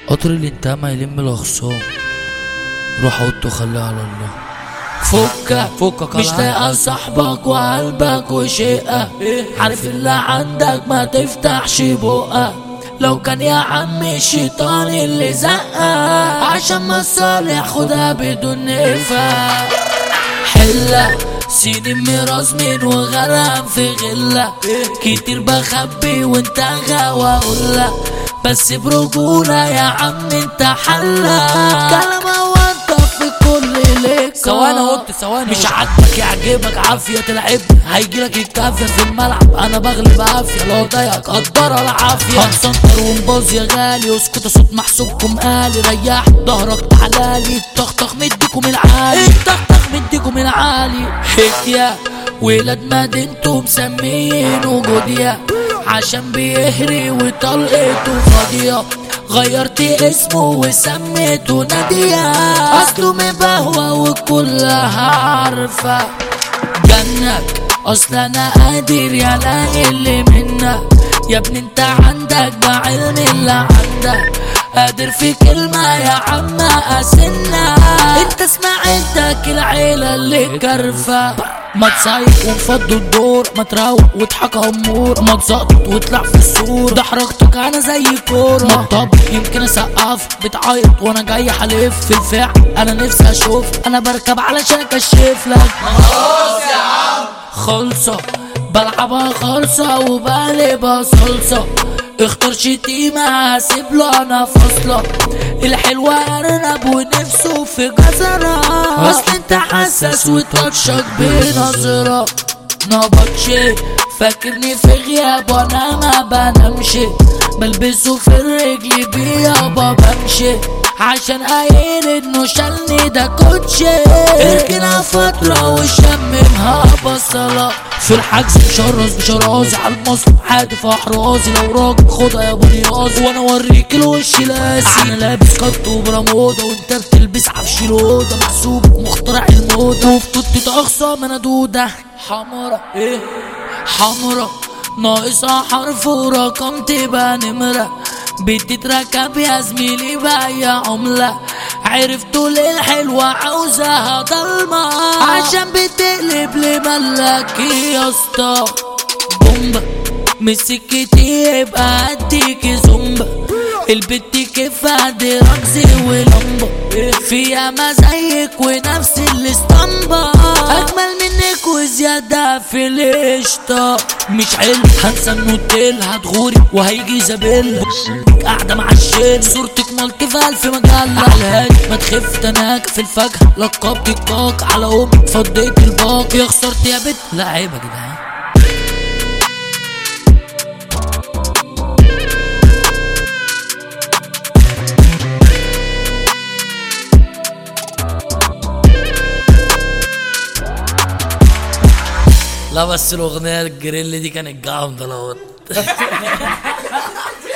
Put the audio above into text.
قطر الانتهى ما يلم الاخصام روح اوضته خليها على الله فكك فكك مش على لاقى صاحبك وقلبك وشقة عارف اللي عندك ما تفتحش بقك لو كان يا عم الشيطان اللي زقك عشان مصالح خدها بدون نفاق حلة سنين ميراث من وغرام في غلة كتير بخبي وانت غاوى اقولك بس برجولة يا عم انت حلة كلام هو انت في كل ليك ثواني قلت ثواني مش عاجبك يعجبك عافية تلعب هيجيلك الكافية في الملعب انا بغلب عافية لو ضايقك قدر العافية هنسنطر ونبوظ يا غالي اسكت صوت محسوبكم قالي ريح ظهرك تعالالي الطخطخ مديكم العالي الطخطخ مديكم العالي حكية ولاد مدينته مسمينه جوديا عشان بيهري وطلقته فاضية غيرت اسمه وسميته نادية اصله مبهوى وكلها عارفة جنك اصل انا قادر يا لاقي اللي منك يا ابني انت عندك بعلم اللي عندك قادر في كلمة يا عم اسنة انت سمعتك العيلة اللي كرفة ما تصيف ونفضوا الدور ما تروق واضحك امور ما تزقط واطلع في السور ده حركتك انا زي كورة ما طب يمكن اسقف بتعيط وانا جاي حلف في الفعل انا نفسي اشوف انا بركب علشان اكشف لك خلصة بلعبها خالصة وبقلبها صلصة اختار شتيمة هسيب له انا فاصلة الحلوة ارنب ونفسه في جزرة اصل انت حساس وتاتشك بنظرة نبطشي فاكرني في غياب وانا ما بنامش بلبسه في الرجل بيابا بمشي عشان قايل انه شالني ده كوتشي اركنها فترة وشممها بصلة في الحجز مشرز بشرازي على المصر حادف احرازي لو راجل خدها يا ابو نياز وانا اوريك الوش لاسي انا لابس كت وبرموده وانت بتلبس عفش لوده محسوبك مخترع الموضة وفي توتة اخصام انا دودة حمرا ايه حمرا ناقصها حرف ورقم تبقى نمرة بتتركب يا زميلي بأي عملة عرفتوا ليه الحلوة عاوزاها ضلمة عشان بتقلب لملك يا اسطى بومبا مسكتي يبقى اديك زومبا البت كيف دي رقص ولمبة فيها ما زيك ونفس الاسطمبة اجمل منك وزيادة في القشطة مش حلو هنسى النوتيل هتغوري وهيجي زبيل قاعدة مع الشيل صورتك مالتي في ألف مجلة على الهادي ما تخف تناك في الفجر لقبت الكاك على أمي فضيت الباق يا خسرت يا بت لا عيب يا جدعان لا بس الاغنيه الجريل دي كانت جامده لو